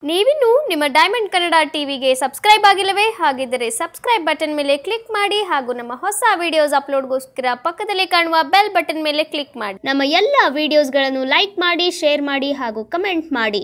ನೀವಿನ್ನು ನಿಮ್ಮ ಡೈಮಂಡ್ ಕನ್ನಡ ಟಿವಿಗೆ ಸಬ್ಸ್ಕ್ರೈಬ್ ಆಗಿಲ್ಲವೇ ಹಾಗಿದ್ದರೆ ಸಬ್ಸ್ಕ್ರೈಬ್ ಬಟನ್ ಮೇಲೆ ಕ್ಲಿಕ್ ಮಾಡಿ ಹಾಗೂ ನಮ್ಮ ಹೊಸ ವಿಡಿಯೋಸ್ ಅಪ್ಲೋಡ್ಗೋಸ್ಕರ ಪಕ್ಕದಲ್ಲಿ ಕಾಣುವ ಬೆಲ್ ಬಟನ್ ಮೇಲೆ ಕ್ಲಿಕ್ ಮಾಡಿ ನಮ್ಮ ಎಲ್ಲ ವಿಡಿಯೋಸ್ಗಳನ್ನು ಲೈಕ್ ಮಾಡಿ ಶೇರ್ ಮಾಡಿ ಹಾಗೂ ಕಮೆಂಟ್ ಮಾಡಿ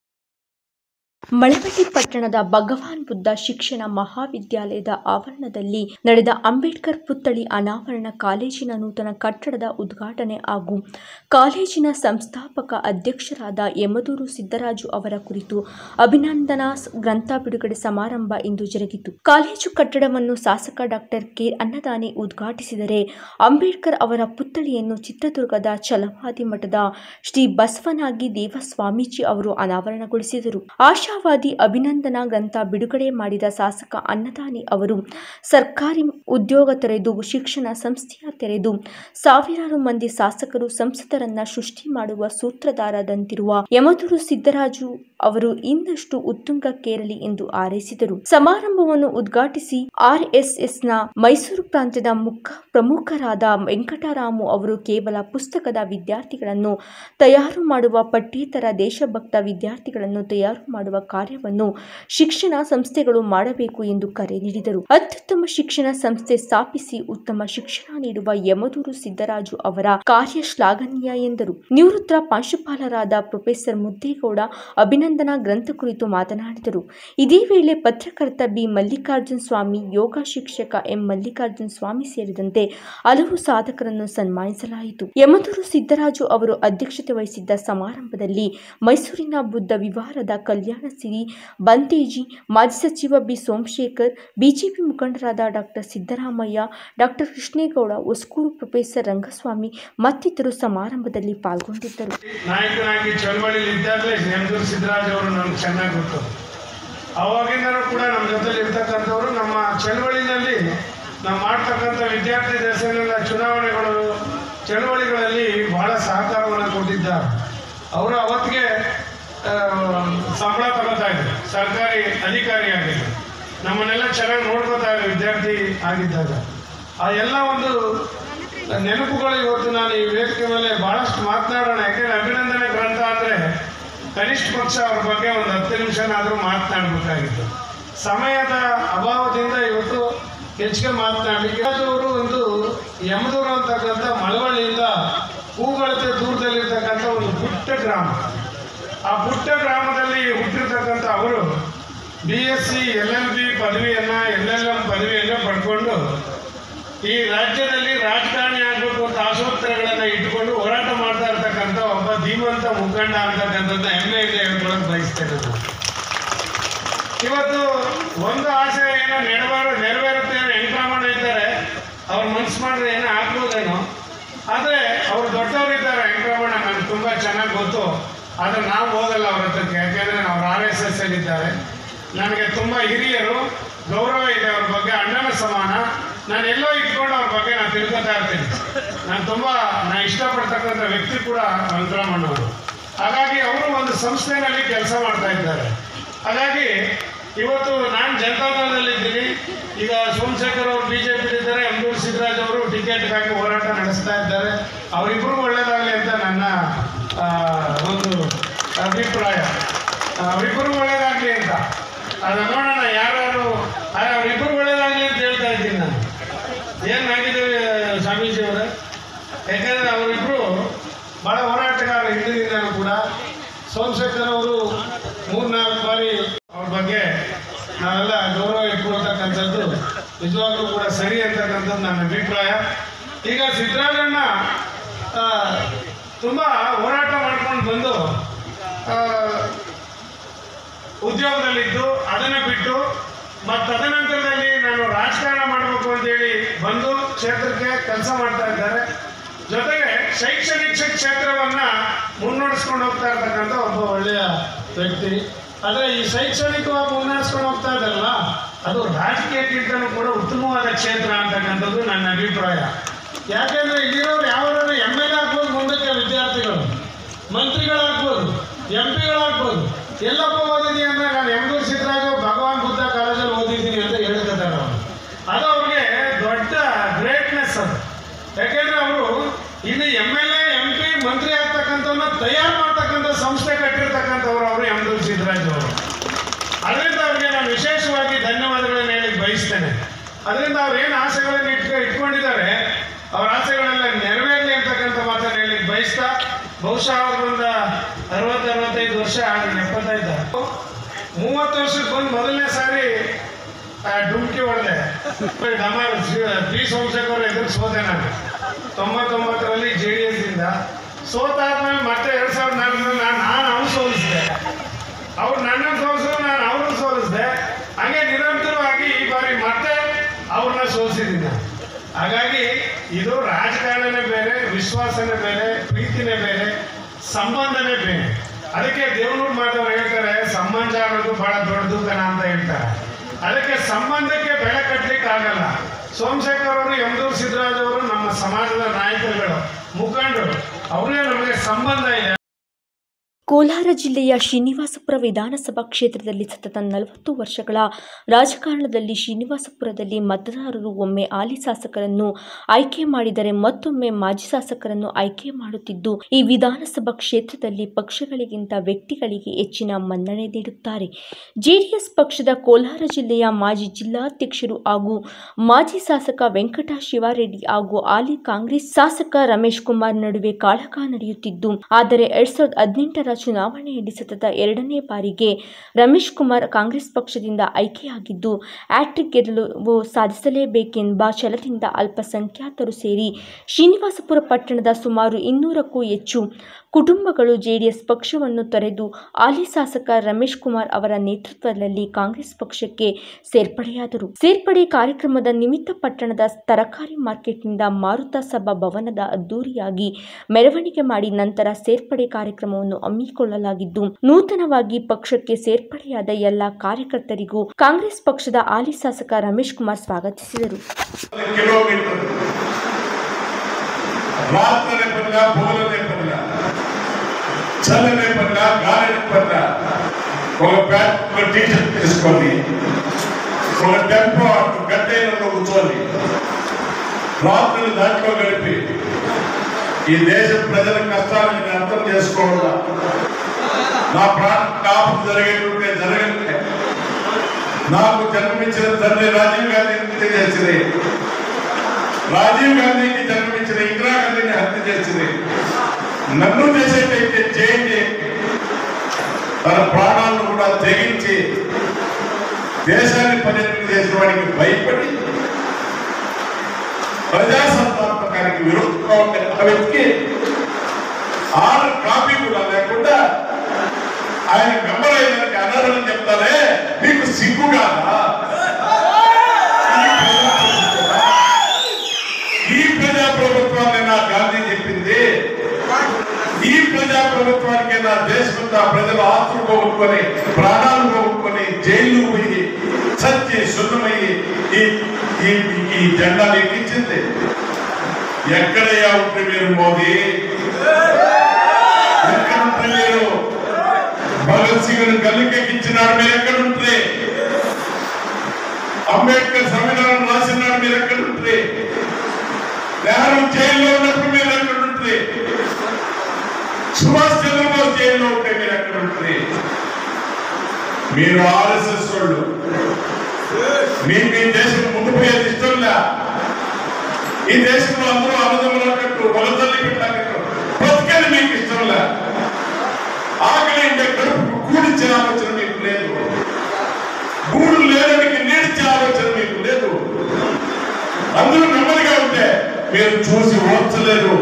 ಮಳವಳ್ಳಿ ಪಟ್ಟಣದ ಭಗವಾನ್ ಬುದ್ಧ ಶಿಕ್ಷಣ ಮಹಾವಿದ್ಯಾಲಯದ ಆವರಣದಲ್ಲಿ ನಡೆದ ಅಂಬೇಡ್ಕರ್ ಪುತ್ಥಳಿ ಅನಾವರಣ ಕಾಲೇಜಿನ ನೂತನ ಕಟ್ಟಡದ ಉದ್ಘಾಟನೆ ಹಾಗೂ ಕಾಲೇಜಿನ ಸಂಸ್ಥಾಪಕ ಅಧ್ಯಕ್ಷರಾದ ಯಮದೂರು ಸಿದ್ದರಾಜು ಅವರ ಕುರಿತು ಅಭಿನಂದನಾ ಸ್- ಗ್ರಂಥ ಬಿಡುಗಡೆ ಸಮಾರಂಭ ಇಂದು ಜರುಗಿತು ಕಾಲೇಜು ಕಟ್ಟಡವನ್ನು ಶಾಸಕ ಡಾಕ್ಟರ್ ಕೆ ಅನ್ನದಾನಿ ಉದ್ಘಾಟಿಸಿದರೆ ಅಂಬೇಡ್ಕರ್ ಅವರ ಪುತ್ಥಳಿಯನ್ನು ಚಿತ್ರದುರ್ಗದ ಛಲವಾದಿ ಮಠದ ಶ್ರೀ ಬಸವನಾಗಿ ದೇವಸ್ವಾಮೀಜಿ ಅವರು ಅನಾವರಣಗೊಳಿಸಿದರು ಆಶಾವಾದಿ ಅಭಿನಂದನಾ ಗ್ರಂಥ ಬಿಡುಗಡೆ ಮಾಡಿದ ಶಾಸಕ ಅನ್ನದಾನಿ ಅವರು ಸರ್ಕಾರಿ ಉದ್ಯೋಗ ತೆರೆದು ಶಿಕ್ಷಣ ಸಂಸ್ಥೆಯ ತೆರೆದು ಸಾವಿರಾರು ಮಂದಿ ಶಾಸಕರು ಸಂಸದರನ್ನ ಸೃಷ್ಟಿ ಮಾಡುವ ಸೂತ್ರಧಾರದಂತಿರುವ ಯಮದೂರು ಸಿದ್ದರಾಜು ಅವರು ಇನ್ನಷ್ಟು ಉತ್ತುಂಗಕ್ಕೇರಲಿ ಎಂದು ಹಾರೈಸಿದರು ಸಮಾರಂಭವನ್ನು ಉದ್ಘಾಟಿಸಿ ಆರ್ಎಸ್ಎಸ್ನ ಮೈಸೂರು ಪ್ರಾಂತ್ಯದ ಮುಖ ಪ್ರಮುಖರಾದ ವೆಂಕಟರಾಮು ಅವರು ಕೇವಲ ಪುಸ್ತಕದ ವಿದ್ಯಾರ್ಥಿಗಳನ್ನು ತಯಾರು ಮಾಡುವ ಪಠ್ಯೇತರ ದೇಶಭಕ್ತ ವಿದ್ಯಾರ್ಥಿಗಳನ್ನು ತಯಾರು ಮಾಡುವ ಕಾರ್ಯವನ್ನು ಶಿಕ್ಷಣ ಸಂಸ್ಥೆಗಳು ಮಾಡಬೇಕು ಎಂದು ಕರೆ ನೀಡಿದರು ಅತ್ಯುತ್ತಮ ಶಿಕ್ಷಣ ಸಂಸ್ಥೆ ಸ್ಥಾಪಿಸಿ ಉತ್ತಮ ಶಿಕ್ಷಣ ನೀಡುವ ಯಮದೂರು ಸಿದ್ದರಾಜು ಅವರ ಕಾರ್ಯ ಶ್ಲಾಘನೀಯ ಎಂದರು ನಿವೃತ್ತ ಪ್ರಾಂಶುಪಾಲರಾದ ಪ್ರೊಫೆಸರ್ ಮುದ್ದೇಗೌಡ ಅಭಿನಂದನಾ ಗ್ರಂಥ ಕುರಿತು ಮಾತನಾಡಿದರು ಇದೇ ವೇಳೆ ಪತ್ರಕರ್ತ ಬಿ ಮಲ್ಲಿಕಾರ್ಜುನ್ ಸ್ವಾಮಿ ಯೋಗ ಶಿಕ್ಷಕ ಎಂ ಮಲ್ಲಿಕಾರ್ಜುನ್ ಸ್ವಾಮಿ ಸೇರಿದಂತೆ ಹಲವು ಸಾಧಕರನ್ನು ಸನ್ಮಾನಿಸಲಾಯಿತು ಯಮದೂರು ಸಿದ್ದರಾಜು ಅವರು ಅಧ್ಯಕ್ಷತೆ ವಹಿಸಿದ್ದ ಸಮಾರಂಭದಲ್ಲಿ ಮೈಸೂರಿನ ಬುದ್ಧ ವಿವಾರದ ಕಲ್ಯಾಣ ಸಿರಿ ಬಂತೇಜಿ ಮಾಜಿ ಸಚಿವ ಬಿ ಸೋಮಶೇಖರ್ ಬಿಜೆಪಿ ಮುಖಂಡರಾದ doctor Siddaramaiah doctor Krishnegowda Hosakuru professor Rangaswamy ಮತ್ತಿತರರು ಸಮಾರಂಭದಲ್ಲಿ ಪಾಲ್ಗೊಂಡಿದ್ದರು ನಾಯಕನಾಗಿ ಚಳವಳಿಲಿ ಇದ್ದಾಗಲೇ ನೆಮ್ಮದೂರು ಸಿದ್ದರಾಜ್ ಅವರು ನಮ್ಗೆ ಚೆನ್ನಾಗಿ ಗೊತ್ತು ಅವಾಗಿಂದನೂ ಕೂಡ ನಮ್ಮ ಜೊತೆಲಿ ಇರ್ತಕ್ಕಂಥವ್ರು ನಮ್ಮ ಚಳವಳಿನಲ್ಲಿ ನಾವು ಮಾಡ್ತಕ್ಕಂಥ ವಿದ್ಯಾರ್ಥಿ ದಶೆಗಳ ಚುನಾವಣೆಗಳು ಚಳವಳಿಗಳಲ್ಲಿ ಬಹಳ ಸಹಕಾರವನ್ನು ಕೊಟ್ಟಿದ್ದಾರೆ ಅವರು ಅವತ್ತಿಗೆ ಆ, ಸಂಬಳ ತಗೋತಾ ಇದ್ರು ಸರ್ಕಾರಿ ಅಧಿಕಾರಿಯಾಗಿದ್ರು ನಮ್ಮನ್ನೆಲ್ಲ ಚೆನ್ನಾಗಿ ನೋಡ್ಕೋತಾ ಇದ್ರು ವಿದ್ಯಾರ್ಥಿ ಆಗಿದ್ದಾಗ ಆ ಎಲ್ಲ ಒಂದು ನೆನಪುಗಳು ಇವತ್ತು ನಾನು ಈ ವೇದಿಕೆ ಮೇಲೆ ಬಹಳಷ್ಟು ಮಾತನಾಡೋಣ ಯಾಕೆಂದ್ರೆ ಅಭಿನಂದನೆ ಗ್ರಂಥ ಅಂದರೆ ಕನಿಷ್ಠ ಪಕ್ಷ ಅವ್ರ ಬಗ್ಗೆ ಒಂದು ಹತ್ತು ನಿಮಿಷನಾದರೂ ಮಾತನಾಡಬೇಕಾಗಿತ್ತು ಸಮಯದ ಅಭಾವದಿಂದ ಇವತ್ತು ಹೆಚ್ಚಿಗೆ ಮಾತನಾಡಲಿಕ್ಕೆ ಅವರು ಒಂದು ಯಮದೂರು ಅಂತಕ್ಕಂಥ ಮಳವಳ್ಳಿಯಿಂದ ಹೂಗಳತೆ ದೂರದಲ್ಲಿರ್ತಕ್ಕಂಥ ಒಂದು ಪುಟ್ಟ ಗ್ರಾಮ ಆ ಪುಟ್ಟ ಗ್ರಾಮದಲ್ಲಿ ಹುಟ್ಟಿರ್ತಕ್ಕಂಥ ಅವರು B S C L L B ಪದವಿಯನ್ನು ಎಲ್ ಎಲ್ ಎಂ ಪದವಿಯನ್ನು ಪಡ್ಕೊಂಡು ಈ ರಾಜ್ಯದಲ್ಲಿ ರಾಜಕಾರಣಿ ಆಗಬೇಕು ಅಂತ ಆಶೋತ್ತರಗಳನ್ನು ಇಟ್ಕೊಂಡು ಹೋರಾಟ ಮಾಡ್ತಾ ಇರ್ತಕ್ಕಂಥ ಒಬ್ಬ ಧೀಮಂತ ಮುಖಂಡ ಅಂತಕ್ಕಂಥದ್ದು ಹೆಮ್ಮೆಯಿಂದ ಹೇಳ್ಕೊಳ್ಳೋಕೆ ಬಯಸ್ತೇನೆ ನಾನು. ಇವತ್ತು ಒಂದು ಆಸೆ ಏನೋ ನೆರವೇರ ನೆರವೇರುತ್ತೆ ಏನೋ ವೆಂಕಟರಮಣ ಇದ್ದಾರೆ ಅವ್ರು ಮನ್ಸು ಮಾಡಿದ್ರೆ ಏನೋ ಆಗ್ಬೋದೇನೋ ಆದರೆ ಅವ್ರು ದೊಡ್ಡವರಿದ್ದಾರೆ ವೆಂಕಟರಮಣ ನನಗೆ ತುಂಬ ಚೆನ್ನಾಗಿ ಗೊತ್ತು ಆದರೆ ನಾವು ಹೋಗಲ್ಲ ಅವ್ರ ಹತ್ರಕ್ಕೆ ಯಾಕೆಂದರೆ ಅವ್ರು ಆರ್ ಎಸ್ ಎಸ್ ಇದ್ದಾರೆ ನನಗೆ ತುಂಬ ಹಿರಿಯರು ಗೌರವ ಇದೆ ಅವ್ರ ಬಗ್ಗೆ ಅಣ್ಣನ ಸಮಾನ ನಾನು ಎಲ್ಲೋ ಇಟ್ಕೊಂಡು ಅವ್ರ ಬಗ್ಗೆ ನಾನು ತಿಳ್ಕೊತಾ ಇರ್ತೀನಿ ನಾನು ತುಂಬ ನಾನು ಇಷ್ಟಪಡ್ತಕ್ಕಂಥ ವ್ಯಕ್ತಿ ಕೂಡ ವೆಂಕಟರಮಣ ಅವರು ಹಾಗಾಗಿ ಅವರು ಒಂದು ಸಂಸ್ಥೆಯಲ್ಲಿ ಕೆಲಸ ಮಾಡ್ತಾ ಇದ್ದಾರೆ ಹಾಗಾಗಿ ಇವತ್ತು ನಾನು ಜನತಾದಳದಲ್ಲಿದ್ದೀನಿ ಈಗ ಸೋಮಶೇಖರ್ ಅವರು ಬಿ ಜೆ ಇದ್ದಾರೆ ಎಂ ಸಿದ್ದರಾಜ್ ಅವರು ಟಿಕೆಟ್ಗಾಗಿ ಹೋರಾಟ ನಡೆಸ್ತಾ ಇದ್ದಾರೆ ಅವರಿಬ್ಬರು ಒಳ್ಳೇದಾಗಲಿ ಅಂತ ನನ್ನ ಆ, ಒಂದು ಅಭಿಪ್ರಾಯ ಅವರಿಬ್ಬರು ಒಳ್ಳೇದಾಗಲಿ ಅಂತ ಅದು ನೋಡೋಣ ಯಾರ್ಯಾರು ಆ, ಅವರಿಬ್ಬರು ಒಳ್ಳೇದಾಗಲಿ ಅಂತ ಹೇಳ್ತಾ ಇದ್ದೀನಿ ನಾನು ಏನಾಗಿದೆ ಸ್ವಾಮೀಜಿ ಅವರೇ ಯಾಕಂದರೆ ಅವರಿಬ್ಬರು ಭಾಳ ಹೋರಾಟಗಾರ ಹಿಂದಿನಿಂದಲೂ ಕೂಡ ಸೋಮಶೇಖರ್ ಅವರು ಮೂರ್ನಾಲ್ಕು ಬಾರಿ ಅವ್ರ ಬಗ್ಗೆ ನಾವೆಲ್ಲ ಗೌರವ ಇಟ್ಕೊಳ್ತಕ್ಕಂಥದ್ದು ನಿಜವಾಗ್ಲೂ ಕೂಡ ಸರಿ ಅಂತಕ್ಕಂಥದ್ದು ನನ್ನ ಅಭಿಪ್ರಾಯ ಈಗ ಸಿದ್ದರಾಜಣ್ಣ ಆ, ತುಂಬ ಹೋರಾಟ ಮಾಡ್ಕೊಂಡು ಬಂದು ಆ, ಉದ್ಯೋಗದಲ್ಲಿದ್ದು ಅದನ್ನು ಬಿಟ್ಟು ಮತ್ತು ತದನಂತರದಲ್ಲಿ ನಾನು ರಾಜಕಾರಣ ಮಾಡಬೇಕು ಅಂತೇಳಿ ಬಂದು ಕ್ಷೇತ್ರಕ್ಕೆ ಕೆಲಸ ಮಾಡ್ತಾ ಇದ್ದಾರೆ ಜೊತೆಗೆ ಶೈಕ್ಷಣಿಕ ಕ್ಷೇತ್ರವನ್ನ ಮುನ್ನಡೆಸ್ಕೊಂಡು ಹೋಗ್ತಾ ಇರ್ತಕ್ಕಂಥ ಒಬ್ಬ ಒಳ್ಳೆಯ ವ್ಯಕ್ತಿ ಆದರೆ ಈ ಶೈಕ್ಷಣಿಕವಾಗಿ ಮುನ್ನಡೆಸ್ಕೊಂಡು ಹೋಗ್ತಾ ಇದ್ದಾರಲ್ಲ ಅದು ರಾಜಕೀಯಕ್ಕಿಂತಲೂ ಕೂಡ ಉತ್ತಮವಾದ ಕ್ಷೇತ್ರ ಅಂತಕ್ಕಂಥದ್ದು ನನ್ನ ಅಭಿಪ್ರಾಯ ಯಾಕೆಂದ್ರೆ ಇಲ್ಲಿರೋರು ಯಾವಾರು ಎಮ್ ಎಲ್ ಎ ಆಗ್ಬೋದು ಮುಂದಕ್ಕೆ ವಿದ್ಯಾರ್ಥಿಗಳು ಮಂತ್ರಿಗಳಾಗ್ಬೋದು ಎಂ ಪಿಗಳಾಗ್ಬೋದು ಎಲ್ಲಪ್ಪ ಓದಿದ್ದೀನಿ ಅಂದ್ರೆ ನಾನು ಎಮ್ದೂರು ಸಿದ್ದರಾಜು ಭಗವಾನ್ ಬುದ್ಧ ಕಾಲೇಜಲ್ಲಿ ಓದಿದ್ದೀನಿ ಅಂತ ಹೇಳ್ಕೊತಾರೆ ಅವರು ಅದು ಅವ್ರಿಗೆ ದೊಡ್ಡ ಗ್ರೇಟ್ನೆಸ್ ಅದು ಯಾಕೆಂದ್ರೆ ಅವರು ಇಲ್ಲಿ M L A M P ಮಂತ್ರಿ ಆಗ್ತಕ್ಕಂಥವ್ರನ್ನ ತಯಾರು ಮಾಡ್ತಕ್ಕಂಥ ಸಂಸ್ಥೆ ಕಟ್ಟಿರ್ತಕ್ಕಂಥವ್ರು ಅವರು ಎಮ್ದೂರು ಸಿದ್ದರಾಜು ಅವರು ಬಯಸ್ತೇನೆ ಅದರಿಂದ ಅವ್ರು ಏನು ಆಸೆಗಳನ್ನು ಇಟ್ಕೊ ಇಟ್ಕೊಂಡಿದ್ದಾರೆ ಅವ್ರ ಆಸೆಗಳೆಲ್ಲ ನೆರವೇರಲಿ ಅಂತಕ್ಕಂಥ ಮಾತನ್ನು ಹೇಳಿ ಬಯಸ್ತಾ ಬಹುಶಃ ಅವ್ರಿಗೊಂದು ಅರವತ್ತು ಅರವತ್ತೈದು ವರ್ಷ ಎಪ್ಪತ್ತೈದು ಮೂವತ್ತು ವರ್ಷಕ್ಕೆ ಬಂದು ಮೊದಲನೇ ಸಾರಿ ಆ, ಡುಮ್ಕಿ ಹೊಡೆದೆ ಡಮಾರ್ ಪಿ ಸೋಮಶೇಖರ್ ಎದುರು ಸೋತೆ ನಾನು ತೊಂಬತ್ತೊಂಬತ್ತರಲ್ಲಿ ಜೆ ಡಿ ಎಸ್ ಇಂದ ಸೋತಾದ್ಮೇಲೆ ಮತ್ತೆ ಎರಡ್ ಸಾವಿರದ ನಾಲ್ಕರಲ್ಲಿ ನಾನು ನಾನು ಅವ್ನು ಸೋಲಿಸಿದೆ ಅವ್ರು ನನ್ನನ್ನು ಸೋಲಿಸಿದ್ರು ನಾನು ಅವ್ರನ್ನ ಸೋಲಿಸಿದೆ ಹಂಗೆ ನಿರಂತರವಾಗಿ ಈ ಬಾರಿ ಮತ್ತೆ ಅವ್ರನ್ನ ಸೋಲಿಸಿದ್ದೀನಿ ನಾನು. ಹಾಗಾಗಿ ಇದು ರಾಜಕಾರಣನೇ ಬೇರೆ ವಿಶ್ವಾಸನೇ ಬೇರೆ ಪ್ರೀತಿನೇ ಬೇರೆ ಸಂಬಂಧನೇ ಬೇರೆ ಅದಕ್ಕೆ ದೇವನೂರು ಮಾತವ್ರು ಹೇಳ್ತಾರೆ ಸಂಬಂಧ ಅನ್ನೋದು ಬಹಳ ದೊಡ್ಡದು ಕಣ ಅಂತ ಹೇಳ್ತಾರೆ ಅದಕ್ಕೆ ಸಂಬಂಧಕ್ಕೆ ಬೆಲೆ ಕಟ್ಟಲಿಕ್ಕೆ ಆಗಲ್ಲ ಸೋಮಶೇಖರ್ ಅವರು ಯಮದೂರು ಸಿದ್ದರಾಜ್ ಅವರು ನಮ್ಮ ಸಮಾಜದ ನಾಯಕರುಗಳು ಮುಖಂಡರು ಅವರೇ ನಮಗೆ ಸಂಬಂಧ ಇದೆ ಕೋಲಾರ ಜಿಲ್ಲೆಯ ಶ್ರೀನಿವಾಸಪುರ ವಿಧಾನಸಭಾ ಕ್ಷೇತ್ರದಲ್ಲಿ ಸತತ ನಲವತ್ತು ವರ್ಷಗಳ ರಾಜಕಾರಣದಲ್ಲಿ ಶ್ರೀನಿವಾಸಪುರದಲ್ಲಿ ಮತದಾರರು ಒಮ್ಮೆ ಹಾಲಿ ಶಾಸಕರನ್ನು ಆಯ್ಕೆ ಮಾಡಿದರೆ ಮತ್ತೊಮ್ಮೆ ಮಾಜಿ ಶಾಸಕರನ್ನು ಆಯ್ಕೆ ಮಾಡುತ್ತಿದ್ದು ಈ ವಿಧಾನಸಭಾ ಕ್ಷೇತ್ರದಲ್ಲಿ ಪಕ್ಷಗಳಿಗಿಂತ ವ್ಯಕ್ತಿಗಳಿಗೆ ಹೆಚ್ಚಿನ ಮನ್ನಣೆ ನೀಡುತ್ತಾರೆ ಜೆಡಿಎಸ್ ಪಕ್ಷದ ಕೋಲಾರ ಜಿಲ್ಲೆಯ ಮಾಜಿ ಜಿಲ್ಲಾಧ್ಯಕ್ಷರು ಹಾಗೂ ಮಾಜಿ ಶಾಸಕ ವೆಂಕಟ ಶಿವಾರೆಡ್ಡಿ ಹಾಗೂ ಹಾಲಿ ಕಾಂಗ್ರೆಸ್ ಶಾಸಕ ರಮೇಶ್ ಕುಮಾರ್ ನಡುವೆ ಕಾಳಗ ನಡೆಯುತ್ತಿದ್ದು ಆದರೆ ಎರಡ್ ಸಾವಿರದ ಹದಿನೆಂಟರ ಚುನಾವಣೆಯಲ್ಲಿ ಸತತ ಎರಡನೇ ಬಾರಿಗೆ ರಮೇಶ್ ಕುಮಾರ್ ಕಾಂಗ್ರೆಸ್ ಪಕ್ಷದಿಂದ ಆಯ್ಕೆಯಾಗಿದ್ದು ಹ್ಯಾಟ್ರಿಕ್ ಗೆಲುವು ಸಾಧಿಸಲೇಬೇಕೆಂಬ ಛಲದಿಂದ ಅಲ್ಪಸಂಖ್ಯಾತರು ಸೇರಿ ಶ್ರೀನಿವಾಸಪುರ ಪಟ್ಟಣದ ಸುಮಾರು ಇನ್ನೂರಕ್ಕೂ ಹೆಚ್ಚು ಕುಟುಂಬಗಳು ಜೆಡಿಎಸ್ ಪಕ್ಷವನ್ನು ತೊರೆದು ಹಾಲಿ ಶಾಸಕ ರಮೇಶ್ ಕುಮಾರ್ ಅವರ ನೇತೃತ್ವದಲ್ಲಿ ಕಾಂಗ್ರೆಸ್ ಪಕ್ಷಕ್ಕೆ ಸೇರ್ಪಡೆಯಾದರು ಸೇರ್ಪಡೆ ಕಾರ್ಯಕ್ರಮದ ನಿಮಿತ್ತ ಪಟ್ಟಣದ ತರಕಾರಿ ಮಾರ್ಕೆಟ್ನಿಂದ ಮಾರುತ ಸಭಾ ಭವನದ ಅದ್ದೂರಿಯಾಗಿ ಮೆರವಣಿಗೆ ಮಾಡಿ ನಂತರ ಸೇರ್ಪಡೆ ಕಾರ್ಯಕ್ರಮವನ್ನು ಹಮ್ಮಿಕೊಳ್ಳಲಾಗಿದ್ದು ನೂತನವಾಗಿ ಪಕ್ಷಕ್ಕೆ ಸೇರ್ಪಡೆಯಾದ ಎಲ್ಲ ಕಾರ್ಯಕರ್ತರಿಗೂ ಕಾಂಗ್ರೆಸ್ ಪಕ್ಷದ ಹಾಲಿ ಶಾಸಕ ರಮೇಶ್ ಕುಮಾರ್ ಸ್ವಾಗತಿಸಿದರು ಕಿಲೋಮೀಟರ್ ರಾತ್ರಿ ಬರಲ್ಲ ಬೋಲನೆ ಬರಲ್ಲ చల్లనే పట్ల గాలిని పట్ల ఒక ప్యాంట్ ఒక టీ షర్ట్ తీసుకొని ఒక టెంపో అటు గడ్డైనలో కూర్చొని రాత్రులు దాంట్లో గడిపి ఈ దేశ ప్రజల కష్టాలను నేను అర్థం చేసుకోవాలా నా ప్రాణ కాపు జరిగేటుంటే జరగలే నాకు జన్మనిచ్చిన తండ్రి రాజీవ్ గాంధీ హత్య చేసింది రాజీవ్ గాంధీకి జన్మనిచ్చిన ఇందిరాగాంధీని హత్య చేసింది నన్ను చేసేటైతే చేయండి తన ప్రాణాలను కూడా తెగించి దేశాన్ని పర్యటన చేసిన వాడికి భయపడి ప్రజాసత్తాత్మకానికి విరుద్ధంగా ఉండే ఆ వ్యక్తికి ఆరు కాపీ కూడా లేకుండా ఆయన మెంబర్ అయినానికి అనర్హులని చెప్తారే మీకు సిగ్గు కాదా ఈ ప్రజాప్రభుత్వాన్ని నా గాంధీ చెప్పింది ఈ ప్రజాప్రభుత్వానికి నా దేశమంతా ప్రజలు ఆస్తులు పోగొట్టుకొని ప్రాణాలు పోగొట్టుకొని జైలు పోయి చచ్చి శుద్ధమయ్యి ఈ ఈ ఈ జెండాలు ఎక్కించింది ఎక్కడయ్యా ఉంటే మీరు మోదీ ఎక్కడ ఉంటే మీరు భగత్ సింగ్ గల్లుకెక్కించినాడు మీరు ఎక్కడ ఉంటే అంబేద్కర్ సంవిధానం రాసినాడు మీరు ఎక్కడ ఉంటే నెహ్రూ జైల్లో ఉన్నప్పుడు మీరు ఎక్కడ ఉంటే సుభాష్ చంద్రబోస్ జైల్లో ఉంటే మీరు ఎక్కడ ఉంటే మీరు ఆర్ఎస్ఎస్ వాళ్ళు మీకు ఈ దేశం ముందు పోయేది ఇష్టం లే ఈ దేశంలో అందరూ అన్నదమ్ముల కట్టు వలతల్లి పెట్టాకట్టు బతికేది మీకు ఇష్టం లే ఆకలి అంటే కడుపు కూడిచ్చే ఆలోచన మీకు లేదు గూడు లేడానికి నీడిచ్చే ఆలోచన మీకు లేదు అందరూ నెమ్మదిగా ఉంటే మీరు చూసి ఓర్చలేరు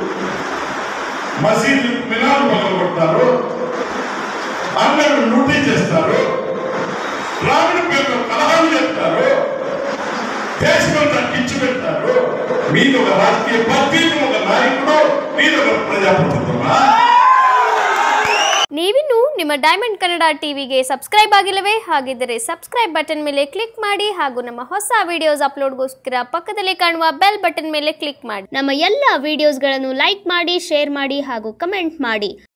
మసీదు మినాలు మొదలుకొడతారు అందరూ లూటీ చేస్తారు రాముడి పేరులో కలహాలు చేస్తారు దేశమంతా కిచ్చు పెడతారు మీది ఒక రాజకీయ పార్టీ ఒక నాయకుడు మీది ఒక ప్రజాప్రభుత్వమా ನೀವಿನ್ನು ನಿಮ್ಮ ಡೈಮಂಡ್ ಕನ್ನಡ ಟಿವಿಗೆ ಸಬ್ಸ್ಕ್ರೈಬ್ ಆಗಿಲ್ಲವೇ ಹಾಗಿದ್ದರೆ ಸಬ್ಸ್ಕ್ರೈಬ್ ಬಟನ್ ಮೇಲೆ ಕ್ಲಿಕ್ ಮಾಡಿ ಹಾಗೂ ನಮ್ಮ ಹೊಸ ವಿಡಿಯೋಸ್ ಅಪ್ಲೋಡ್ಗೋಸ್ಕರ ಪಕ್ಕದಲ್ಲಿ ಕಾಣುವ ಬೆಲ್ ಬಟನ್ ಮೇಲೆ ಕ್ಲಿಕ್ ಮಾಡಿ ನಮ್ಮ ಎಲ್ಲ ವಿಡಿಯೋಸ್ಗಳನ್ನು ಲೈಕ್ ಮಾಡಿ ಶೇರ್ ಮಾಡಿ ಹಾಗೂ ಕಮೆಂಟ್ ಮಾಡಿ